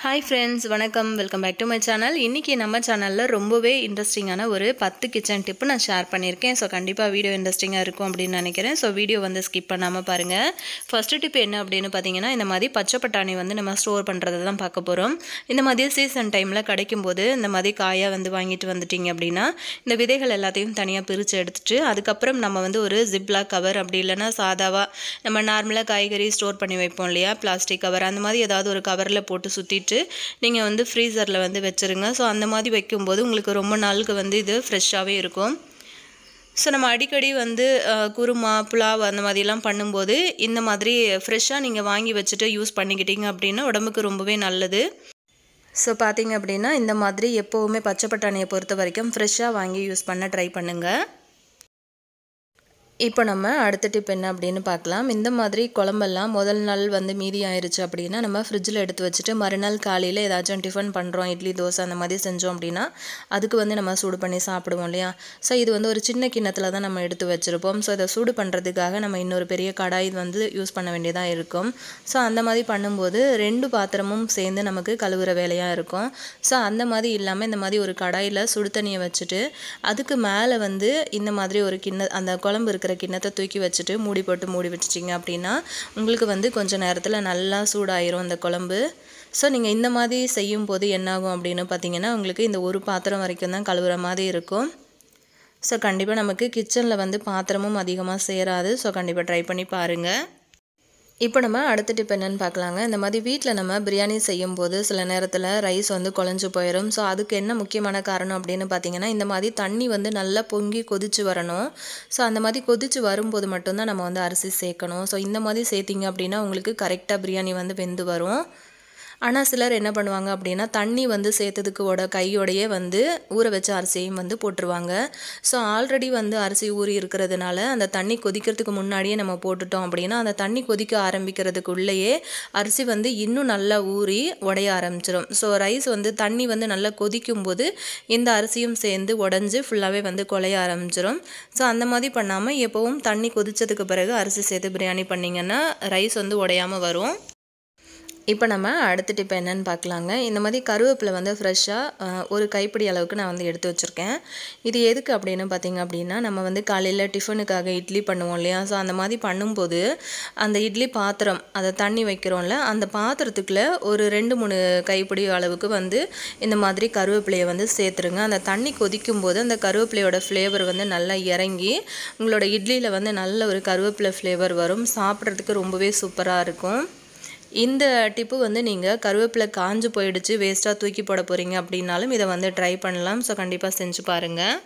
hi friends வணக்கம் welcome back to my channel இன்றைக்கி நம்ம சேனலில் ரொம்பவே இன்ட்ரெஸ்டிங்கான ஒரு பத்து கிச்சன் டிப்பு நான் ஷேர் பண்ணியிருக்கேன் ஸோ கண்டிப்பாக வீடியோ இன்ட்ரெஸ்டிங்காக இருக்கும் அப்படின்னு நினைக்கிறேன் ஸோ வீடியோ வந்து ஸ்கிப் பண்ணாமல் பாருங்கள் ஃபஸ்ட்டு டிப் என்ன அப்படின்னு பார்த்தீங்கன்னா இந்த மாதிரி பச்சை பட்டாணி வந்து நம்ம ஸ்டோர் பண்ணுறதை தான் பார்க்க போகிறோம் இந்த மாதிரி சீசன் டைமில் கிடைக்கும்போது இந்த மாதிரி காயாக வந்து வாங்கிட்டு வந்துட்டீங்க அப்படின்னா இந்த விதைகள் எல்லாத்தையும் தனியாக பிரித்து எடுத்துட்டு அதுக்கப்புறம் நம்ம வந்து ஒரு ஜிப்லா கவர் அப்படி இல்லைன்னா சாதாவாக நம்ம நார்மலாக காய்கறி ஸ்டோர் பண்ணி வைப்போம் இல்லையா பிளாஸ்டிக் கவர் அந்த மாதிரி ஏதாவது ஒரு கவரில் போட்டு சுற்றிட்டு நீங்கள் வந்து ஃப்ரீசரில் வந்து வச்சுருங்க ஸோ அந்த மாதிரி வைக்கும்போது உங்களுக்கு ரொம்ப நாளுக்கு வந்து இது ஃப்ரெஷ்ஷாகவே இருக்கும் ஸோ நம்ம அடிக்கடி வந்து அஹ், குருமா புலாவ் அந்த மாதிரிலாம் பண்ணும்போது இந்த மாதிரி ஃப்ரெஷ்ஷாக நீங்கள் வாங்கி வச்சுட்டு யூஸ் பண்ணிக்கிட்டீங்க அப்படின்னா உடம்புக்கு ரொம்பவே நல்லது ஸோ பார்த்தீங்க அப்படின்னா இந்த மாதிரி எப்போவுமே பச்சை பட்டாணியை பொறுத்த வரைக்கும் ஃப்ரெஷ்ஷாக வாங்கி யூஸ் பண்ண ட்ரை பண்ணுங்கள் இப்போ நம்ம அடுத்த டிப் என்ன அப்படின்னு பார்க்கலாம் இந்த மாதிரி குழம்பெல்லாம் முதல் நாள் வந்து மீதி ஆயிருச்சு அப்படின்னா நம்ம ஃப்ரிட்ஜில் எடுத்து வச்சுட்டு மறுநாள் காலையில் ஏதாச்சும் டிஃபன் பண்ணுறோம் இட்லி தோசை அந்த மாதிரி செஞ்சோம் அப்படின்னா அதுக்கு வந்து நம்ம சூடு பண்ணி சாப்பிடுவோம் இல்லையா ஸோ இது வந்து ஒரு சின்ன கிண்ணத்தில் தான் நம்ம எடுத்து வச்சுருப்போம் ஸோ இதை சூடு பண்ணுறதுக்காக நம்ம இன்னொரு பெரிய கடாய் வந்து யூஸ் பண்ண வேண்டியதாக இருக்கும் ஸோ அந்த மாதிரி பண்ணும்போது ரெண்டு பாத்திரமும் சேர்ந்து நமக்கு கழுவுற வேலையாக இருக்கும் ஸோ அந்த மாதிரி இல்லாமல் இந்த மாதிரி ஒரு கடாயில் சுடு தண்ணியை வச்சுட்டு அதுக்கு மேலே வந்து இந்த மாதிரி ஒரு கிண்ண அந்த குழம்பு இருக்கிற கிண்ணத்தை தூக்கி வச்சுட்டு மூடி போட்டு மூடி வச்சிட்டிங்க அப்படின்னா உங்களுக்கு வந்து கொஞ்சம் நேரத்தில் நல்லா சூடாயிரும் அந்த குழம்பு ஸோ நீங்கள் இந்த மாதிரி செய்யும் போது என்னாகும் அப்படின்னு பார்த்தீங்கன்னா உங்களுக்கு இந்த ஒரு பாத்திரம் வரைக்கும் தான் கழுவுற மாதிரி இருக்கும் ஸோ கண்டிப்பாக நமக்கு கிச்சனில் வந்து பாத்திரமும் அதிகமாக சேராது ஸோ கண்டிப்பாக ட்ரை பண்ணி பாருங்கள் இப்போ நம்ம அடுத்த டிப் என்னன்னு பார்க்கலாங்க இந்த மாதிரி வீட்டில் நம்ம பிரியாணி செய்யும்போது சில நேரத்தில் ரைஸ் வந்து குழஞ்சு போயிடும் ஸோ அதுக்கு என்ன முக்கியமான காரணம் அப்படின்னு பார்த்தீங்கன்னா இந்த மாதிரி தண்ணி வந்து நல்லா பொங்கி கொதிச்சு வரணும் ஸோ அந்த மாதிரி கொதிச்சு வரும்போது மட்டும்தான் நம்ம வந்து அரிசி சேர்க்கணும் ஸோ இந்த மாதிரி சேர்த்திங்க அப்படின்னா உங்களுக்கு கரெக்டாக பிரியாணி வந்து வெந்து வரும் ஆனால் சிலர் என்ன பண்ணுவாங்க அப்படின்னா தண்ணி வந்து சேர்த்ததுக்கு ஓட கையோடையே வந்து ஊற வச்ச அரிசியையும் வந்து போட்டுருவாங்க ஸோ ஆல்ரெடி வந்து அரிசி ஊறி இருக்கிறதுனால அந்த தண்ணி கொதிக்கிறதுக்கு முன்னாடியே நம்ம போட்டுட்டோம் அப்படின்னா அந்த தண்ணி கொதிக்க ஆரம்பிக்கிறதுக்குள்ளேயே அரிசி வந்து இன்னும் நல்லா ஊறி உடைய ஆரம்பிச்சிடும் ஸோ ரைஸ் வந்து தண்ணி வந்து நல்லா கொதிக்கும் போது இந்த அரிசியும் சேர்ந்து உடஞ்சி ஃபுல்லாகவே வந்து குலைய ஆரம்பிச்சிடும் ஸோ அந்த மாதிரி பண்ணாமல் எப்போவும் தண்ணி கொதிச்சதுக்கு பிறகு அரிசி சேர்த்து பிரியாணி பண்ணிங்கன்னா ரைஸ் வந்து உடையாமல் வரும் இப்போ நம்ம அடுத்த டிப் என்னன்னு பார்க்கலாங்க இந்த மாதிரி கருவேப்பிலை வந்து ஃப்ரெஷ்ஷாக ஒரு கைப்பிடி அளவுக்கு நான் வந்து எடுத்து வச்சுருக்கேன் இது எதுக்கு அப்படின்னு பார்த்தீங்க அப்படின்னா நம்ம வந்து காலையில் டிஃபனுக்காக இட்லி பண்ணுவோம் இல்லையா ஸோ அந்த மாதிரி பண்ணும்போது அந்த இட்லி பாத்திரம் அதை தண்ணி வைக்கிறோம்ல அந்த பாத்திரத்துக்குள்ளே ஒரு ரெண்டு மூணு கைப்பிடி அளவுக்கு வந்து இந்த மாதிரி கருவேப்பிலையை வந்து சேர்த்துருங்க அந்த தண்ணி கொதிக்கும் போது அந்த கருவேப்பிலையோட ஃப்ளேவர் வந்து நல்லா இறங்கி உங்களோட இட்லியில் வந்து நல்ல ஒரு கருவேப்பிலை ஃப்ளேவர் வரும் சாப்பிட்றதுக்கு ரொம்பவே சூப்பராக இருக்கும் இந்த டிப்பு வந்து நீங்கள் கருவேப்பிலை காஞ்சு போயிடுச்சு வேஸ்ட்டாக தூக்கி போட போகிறீங்க அப்படின்னாலும் இதை வந்து ட்ரை பண்ணலாம் ஸோ கண்டிப்பாக செஞ்சு பாருங்கள்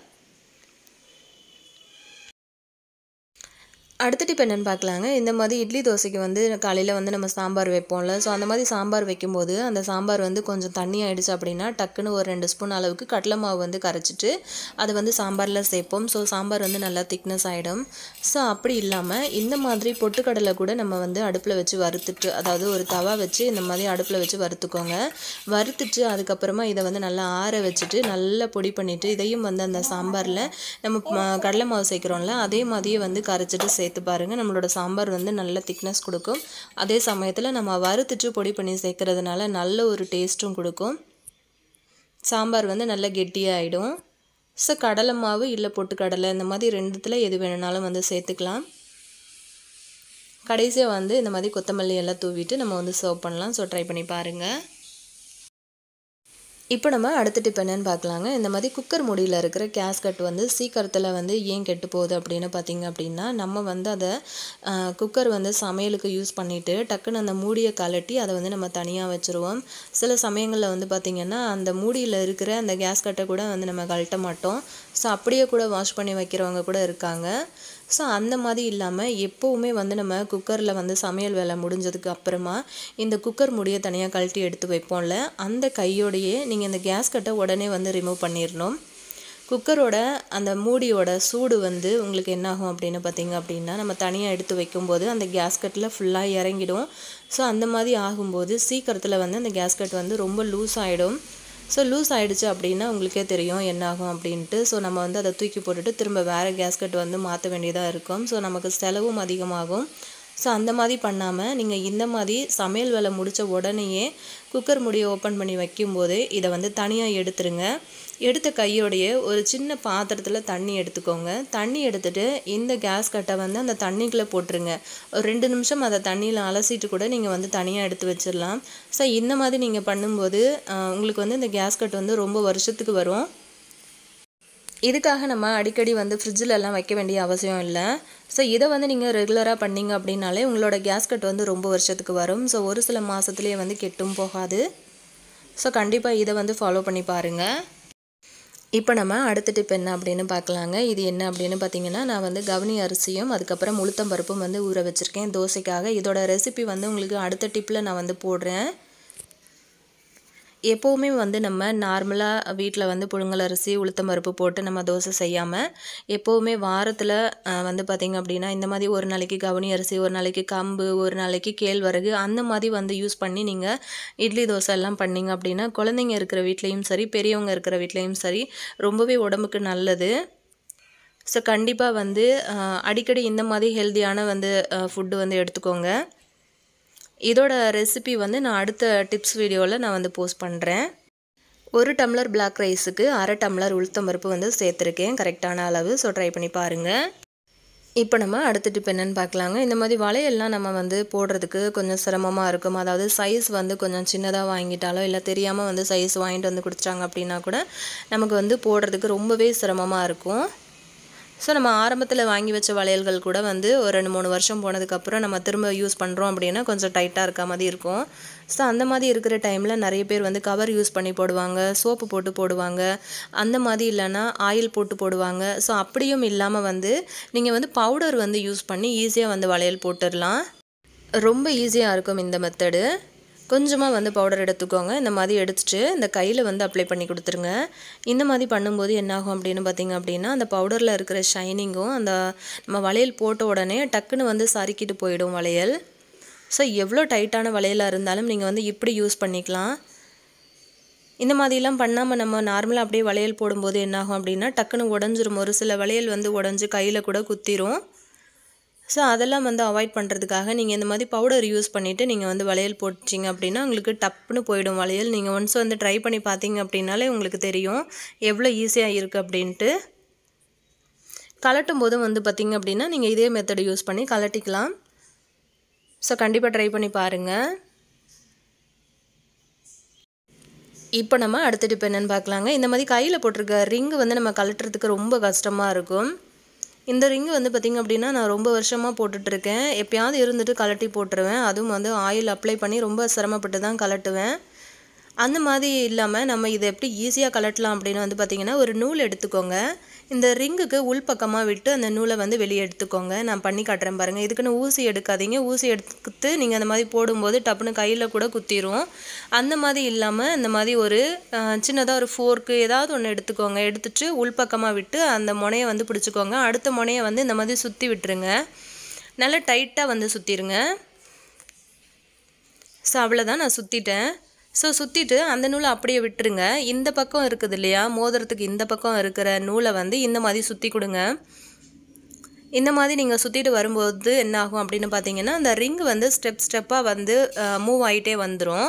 அடுத்த டிப் என்னென்னு பார்க்கலாங்க இந்த மாதிரி இட்லி தோசைக்கு வந்து காலையில் வந்து நம்ம சாம்பார் வைப்போம்ல ஸோ அந்த மாதிரி சாம்பார் வைக்கும்போது அந்த சாம்பார் வந்து கொஞ்சம் தண்ணி ஆயிடுச்சு அப்படின்னா டக்குன்னு ஒரு ரெண்டு ஸ்பூன் அளவுக்கு கடலை மாவு வந்து கரைச்சிட்டு அதை வந்து சாம்பாரில் சேர்ப்போம் ஸோ சாம்பார் வந்து நல்லா திக்னஸ் ஆகிடும் ஸோ அப்படி இல்லாமல் இந்த மாதிரி பொட்டுக்கடலை கூட நம்ம வந்து அடுப்பில் வச்சு வறுத்துட்டு அதாவது ஒரு தவா வச்சு இந்த மாதிரி அடுப்பில் வச்சு வறுத்துக்கோங்க வறுத்துட்டு அதுக்கப்புறமா இதை வந்து நல்லா ஆற வச்சுட்டு நல்லா பொடி பண்ணிவிட்டு இதையும் வந்து அந்த சாம்பாரில் நம்ம ம- கடலை மாவு சேர்க்குறோம்ல அதே மாதிரியே வந்து கரைச்சிட்டு சேர்த்து பாருங்கள் நம்மளோட சாம்பார் வந்து நல்ல திக்னஸ் கொடுக்கும் அதே சமயத்தில் நம்ம வறுத்துட்டு பொடி பண்ணி சேர்க்கறதுனால நல்ல ஒரு டேஸ்ட்டும் கொடுக்கும் சாம்பார் வந்து நல்லா கெட்டியாக ஆகிடும் ஸோ கடலை மாவு இல்லை பொட்டுக்கடலை இந்த மாதிரி ரெண்டுத்தில் எது வேணுனாலும் வந்து சேர்த்துக்கலாம் கடைசியாக வந்து இந்த மாதிரி கொத்தமல்லி எல்லாம் தூவிட்டு நம்ம வந்து சர்வ் பண்ணலாம் ஸோ ட்ரை பண்ணி பாருங்கள் இப்போ நம்ம அடுத்த டிப் என்னன்னு பார்க்கலாங்க இந்த மாதிரி குக்கர் மூடியில் இருக்கிற கேஸ்கட் வந்து சீக்கிரத்தில் வந்து ஏன் கெட்டு போகுது அப்படின்னு பார்த்தீங்க அப்படின்னா நம்ம வந்து அதை குக்கர் வந்து சமையலுக்கு யூஸ் பண்ணிவிட்டு டக்குன்னு அந்த மூடியை கலட்டி அதை வந்து நம்ம தனியாக வச்சுருவோம் சில சமயங்களில் வந்து பார்த்திங்கன்னா அந்த மூடியில் இருக்கிற அந்த கேஸ்கட்டை கூட வந்து நம்ம கழட்ட மாட்டோம் ஸோ அப்படியே கூட வாஷ் பண்ணி வைக்கிறவங்க கூட இருக்காங்க ஸோ அந்த மாதிரி இல்லாமல் எப்போவுமே வந்து நம்ம குக்கரில் வந்து சமையல் வேலை முடிஞ்சதுக்கு அப்புறமா இந்த குக்கர் முடியை தனியாக கழட்டி எடுத்து வைப்போம்ல அந்த கையோடையே நீங்கள் இந்த கேஸ்கட்டை உடனே வந்து ரிமூவ் பண்ணிடணும் குக்கரோட அந்த மூடியோட சூடு வந்து உங்களுக்கு என்னாகும் அப்படின்னு பார்த்தீங்க அப்படின்னா நம்ம தனியாக எடுத்து வைக்கும்போது அந்த கேஸ்கட்டில் ஃபுல்லாக இறங்கிடும் ஸோ அந்த மாதிரி ஆகும்போது சீக்கிரத்தில் வந்து அந்த கேஸ்கட் வந்து ரொம்ப லூஸ் ஆகிடும் ஸோ லூஸ் ஆயிடுச்சு அப்படின்னா உங்களுக்கே தெரியும் என்ன ஆகும் அப்படின்ட்டு ஸோ நம்ம வந்து அதை தூக்கி போட்டுட்டு திரும்ப வேறு கேஸ்கட் வந்து மாற்ற வேண்டியதாக இருக்கும் ஸோ நமக்கு செலவும் அதிகமாகும் ஸோ அந்த மாதிரி பண்ணாமல் நீங்கள் இந்த மாதிரி சமையல் வேலை முடித்த உடனேயே குக்கர் முடியை ஓப்பன் பண்ணி வைக்கும்போது இதை வந்து தனியாக எடுத்துருங்க எடுத்த கையோடைய ஒரு சின்ன பாத்திரத்தில் தண்ணி எடுத்துக்கோங்க தண்ணி எடுத்துட்டு இந்த கேஸ் கட்டை வந்து அந்த தண்ணிக்குள்ளே போட்டுருங்க ஒரு ரெண்டு நிமிஷம் அதை தண்ணியில் அலசிட்டு கூட நீங்கள் வந்து தனியாக எடுத்து வச்சிடலாம் ஸோ இந்த மாதிரி நீங்கள் பண்ணும்போது ஆஹ், உங்களுக்கு வந்து இந்த கேஸ் கட் வந்து ரொம்ப வருஷத்துக்கு வரும் இதுக்காக நம்ம அடிக்கடி வந்து ஃப்ரிட்ஜில் எல்லாம் வைக்க வேண்டிய அவசியம் இல்லை ஸோ இதை வந்து நீங்கள் ரெகுலராக பண்ணீங்க அப்படின்னாலே உங்களோட கேஸ் கட் வந்து ரொம்ப வருஷத்துக்கு வரும் ஸோ ஒரு சில மாதத்துலேயே வந்து கெட்டும் போகாது ஸோ கண்டிப்பாக இதை வந்து ஃபாலோ பண்ணி பாருங்கள் இப்போ நம்ம அடுத்த டிப் என்ன அப்படின்னு பார்க்கலாங்க இது என்ன அப்படின்னு பார்த்தீங்கன்னா நான் வந்து கவனி அரிசியும் அதுக்கப்புறம் உளுத்தம் பருப்பும் வந்து ஊற வச்சுருக்கேன் தோசைக்காக இதோட ரெசிபி வந்து உங்களுக்கு அடுத்த டிப்பில் நான் வந்து போடுறேன் எப்போவுமே வந்து நம்ம நார்மலாக வீட்டில் வந்து புழுங்கல் அரிசி உளுத்தம் பருப்பு போட்டு நம்ம தோசை செய்யாமல் எப்போவுமே வாரத்தில் வந்து பார்த்திங்க அப்படின்னா இந்த மாதிரி ஒரு நாளைக்கு கவுனி அரிசி ஒரு நாளைக்கு கம்பு ஒரு நாளைக்கு கேழ்வரகு அந்த மாதிரி வந்து யூஸ் பண்ணி நீங்கள் இட்லி தோசை எல்லாம் பண்ணீங்க அப்படின்னா குழந்தைங்க இருக்கிற வீட்லேயும் சரி பெரியவங்க இருக்கிற வீட்லேயும் சரி ரொம்பவே உடம்புக்கு நல்லது ஸோ கண்டிப்பாக வந்து அஹ், அடிக்கடி இந்த மாதிரி ஹெல்த்தியான வந்து ஃபுட்டு வந்து எடுத்துக்கோங்க இதோட ரெசிபி வந்து நான் அடுத்த டிப்ஸ் வீடியோவில் நான் வந்து போஸ்ட் பண்ணுறேன் ஒரு டம்ளர் பிளாக் ரைஸுக்கு அரை டம்ளர் உளுத்தம் பருப்பு வந்து சேர்த்துருக்கேன் கரெக்டான அளவு ஸோ ட்ரை பண்ணி பாருங்கள் இப்போ நம்ம அடுத்த டிப் என்னன்னு பார்க்கலாங்க இந்த மாதிரி வளையல்லாம் நம்ம வந்து போடுறதுக்கு கொஞ்சம் சிரமமாக இருக்கும் அதாவது சைஸ் வந்து கொஞ்சம் சின்னதாக வாங்கிட்டாலோ இல்லை தெரியாமல் வந்து சைஸ் வாங்கிட்டு வந்து கொடுத்துட்டாங்க அப்படின்னா கூட நமக்கு வந்து போடுறதுக்கு ரொம்பவே சிரமமாக இருக்கும் ஸோ நம்ம ஆரம்பத்தில் வாங்கி வச்ச வளையல்கள் கூட வந்து ஒரு ரெண்டு மூணு வருஷம் போனதுக்கப்புறம் நம்ம திரும்ப யூஸ் பண்ணுறோம் அப்படின்னா கொஞ்சம் டைட்டாக இருக்க மாதிரி இருக்கும் ஸோ அந்த மாதிரி இருக்கிற டைமில் நிறைய பேர் வந்து கவர் யூஸ் பண்ணி போடுவாங்க சோப்பு போட்டு போடுவாங்க அந்த மாதிரி இல்லைன்னா ஆயில் போட்டு போடுவாங்க ஸோ அப்படியும் இல்லாமல் வந்து நீங்கள் வந்து பவுடர் வந்து யூஸ் பண்ணி ஈஸியாக வந்து வளையல் போட்டுடலாம் ரொம்ப ஈஸியாக இருக்கும் இந்த மெத்தடு கொஞ்சமாக வந்து பவுடர் எடுத்துக்கோங்க இந்த மாதிரி எடுத்துட்டு இந்த கையில் வந்து அப்ளை பண்ணி கொடுத்துருங்க இந்த மாதிரி பண்ணும்போது என்னாகும் அப்படின்னு பார்த்தீங்க அப்படின்னா அந்த பவுடரில் இருக்கிற ஷைனிங்கும் அந்த நம்ம வளையல் போட்ட உடனே டக்குன்னு வந்து சறுக்கிட்டு போயிடும் வளையல் ஸோ எவ்வளோ டைட்டான வளையலாக இருந்தாலும் நீங்கள் வந்து இப்படி யூஸ் பண்ணிக்கலாம் இந்த மாதிரிலாம் பண்ணாமல் நம்ம நார்மலாக அப்படியே வளையல் போடும்போது என்னாகும் அப்படின்னா டக்குன்னு உடஞ்சிரும் ஒரு சில வளையல் வந்து உடஞ்சி கையில் கூட குத்திரும் ஸோ அதெல்லாம் வந்து அவாய்ட் பண்ணுறதுக்காக நீங்கள் இந்த மாதிரி பவுடர் யூஸ் பண்ணிவிட்டு நீங்கள் வந்து வளையல் போட்டிங்க அப்படின்னா உங்களுக்கு டப்புன்னு போயிடும் வளையல் நீங்கள் ஒன்ஸ் வந்து ட்ரை பண்ணி பார்த்தீங்க அப்படின்னாலே உங்களுக்கு தெரியும் எவ்வளோ ஈஸியாக இருக்குது அப்படின்ட்டு கலட்டும் போதும் வந்து பார்த்தீங்க அப்படின்னா நீங்கள் இதே மெத்தட் யூஸ் பண்ணி கலட்டிக்கலாம் ஸோ கண்டிப்பாக ட்ரை பண்ணி பாருங்கள் இப்போ நம்ம அடுத்த டிப் என்னன்னு பார்க்கலாங்க இந்த மாதிரி கையில் போட்டிருக்க ரிங்கு வந்து நம்ம கழட்டுறதுக்கு ரொம்ப கஷ்டமாக இருக்கும் இந்த ரிங்கு வந்து பார்த்திங்க அப்படின்னா நான் ரொம்ப வருஷமாக போட்டுட்ருக்கேன் எப்பயாவது இருந்துட்டு கழட்டி போட்டுருவேன் அதுவும் வந்து ஆயில் அப்ளை பண்ணி ரொம்ப சிரமப்பட்டு தான் கழட்டுவேன் அந்த மாதிரி இல்லாமல் நம்ம இதை எப்படி ஈஸியாக கலட்டலாம் அப்படின்னு வந்து பார்த்திங்கன்னா ஒரு நூல் எடுத்துக்கோங்க இந்த ரிங்குக்கு உள்பக்கமாக விட்டு அந்த நூலை வந்து வெளியே எடுத்துக்கோங்க நான் பண்ணி காட்டுறேன் பாருங்கள் இதுக்குன்னு ஊசி எடுக்காதீங்க ஊசி எடுத்து நீங்கள் அந்த மாதிரி போடும்போது டப்புன்னு கையில் கூட குத்திரும் அந்த மாதிரி இல்லாமல் இந்த மாதிரி ஒரு சின்னதாக ஒரு ஃபோர்க்கு ஏதாவது ஒன்று எடுத்துக்கோங்க எடுத்துட்டு உள்பக்கமாக விட்டு அந்த முனையை வந்து பிடிச்சிக்கோங்க அடுத்த முனையை வந்து இந்த மாதிரி சுற்றி விட்டுருங்க நல்லா டைட்டாக வந்து சுற்றிருங்க ஸோ அவ்வளோதான் நான் சுற்றிட்டேன் ஸோ சுற்றிட்டு அந்த நூலை அப்படியே விட்டுருங்க இந்த பக்கம் இருக்குது இல்லையா மோதிரத்துக்கு இந்த பக்கம் இருக்கிற நூலை வந்து இந்த மாதிரி சுற்றி கொடுங்க இந்த மாதிரி நீங்கள் சுற்றிட்டு வரும்போது என்ன ஆகும் அப்படின்னு பார்த்தீங்கன்னா அந்த ரிங் வந்து ஸ்டெப் ஸ்டெப்பாக வந்து மூவ் ஆகிட்டே வந்துடும்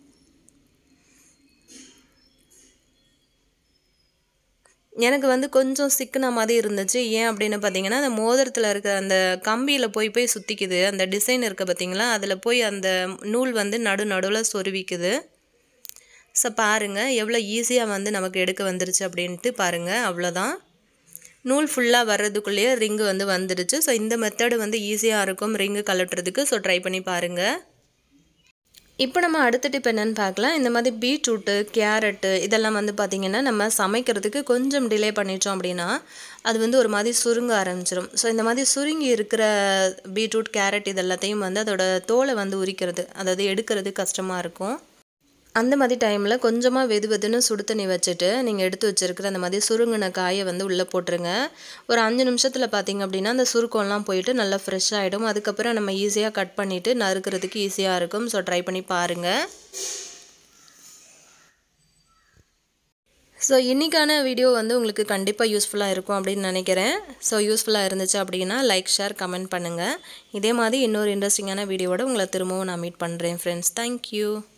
எனக்கு வந்து கொஞ்சம் சிக்கின மாதிரி இருந்துச்சு ஏன் அப்படின்னு பார்த்தீங்கன்னா அந்த மோதிரத்தில் இருக்கிற அந்த கம்பியில் போய் போய் சுற்றிக்குது அந்த டிசைன் இருக்குது பார்த்தீங்களா அதில் போய் அந்த நூல் வந்து நடு நடுவில் சொருவிக்குது ஸோ பாருங்கள் எவ்வளோ ஈஸியாக வந்து நமக்கு எடுக்க வந்துருச்சு அப்படின்ட்டு பாருங்கள் அவ்வளோதான் நூல் ஃபுல்லாக வர்றதுக்குள்ளேயே ரிங்கு வந்து வந்துடுச்சு ஸோ இந்த மெத்தடு வந்து ஈஸியாக இருக்கும் ரிங்கு கலட்டுறதுக்கு ஸோ ட்ரை பண்ணி பாருங்கள் இப்போ நம்ம அடுத்த டிப் என்னன்னு பார்க்கலாம் இந்த மாதிரி பீட்ரூட்டு கேரட்டு இதெல்லாம் வந்து பார்த்திங்கன்னா நம்ம சமைக்கிறதுக்கு கொஞ்சம் டிலே பண்ணிட்டோம் அப்படின்னா அது வந்து ஒரு மாதிரி சுருங்க ஆரம்பிச்சிடும் ஸோ இந்த மாதிரி சுருங்கி இருக்கிற பீட்ரூட் கேரட் இது எல்லாத்தையும் வந்து அதோட தோலை வந்து உரிக்கிறது அதாவது எடுக்கிறது கஷ்டமாக இருக்கும் அந்த மாதிரி டைமில் கொஞ்சமாக வெது வெதுன்னு சுடு தண்ணி வச்சுட்டு நீங்கள் எடுத்து வச்சுருக்கிற அந்த மாதிரி சுருங்கின காயை வந்து உள்ளே போட்டுருங்க ஒரு அஞ்சு நிமிஷத்தில் பார்த்தீங்க அப்படின்னா அந்த சுருக்கம்லாம் போயிட்டு நல்லா ஃப்ரெஷ் ஆகிடும் அதுக்கப்புறம் நம்ம ஈஸியாக கட் பண்ணிவிட்டு நறுக்கிறதுக்கு ஈஸியாக இருக்கும் ஸோ ட்ரை பண்ணி பாருங்கள் ஸோ இன்றைக்கான வீடியோ வந்து உங்களுக்கு கண்டிப்பாக யூஸ்ஃபுல்லாக இருக்கும் அப்படின்னு நினைக்கிறேன் ஸோ யூஸ்ஃபுல்லாக இருந்துச்சு அப்படின்னா லைக் ஷேர் கமெண்ட் பண்ணுங்கள் இதே மாதிரி இன்னொரு இன்ட்ரெஸ்டிங்கான வீடியோவோட உங்களை திரும்பவும் நான் மீட் பண்ணுறேன் ஃப்ரெண்ட்ஸ் தேங்க்யூ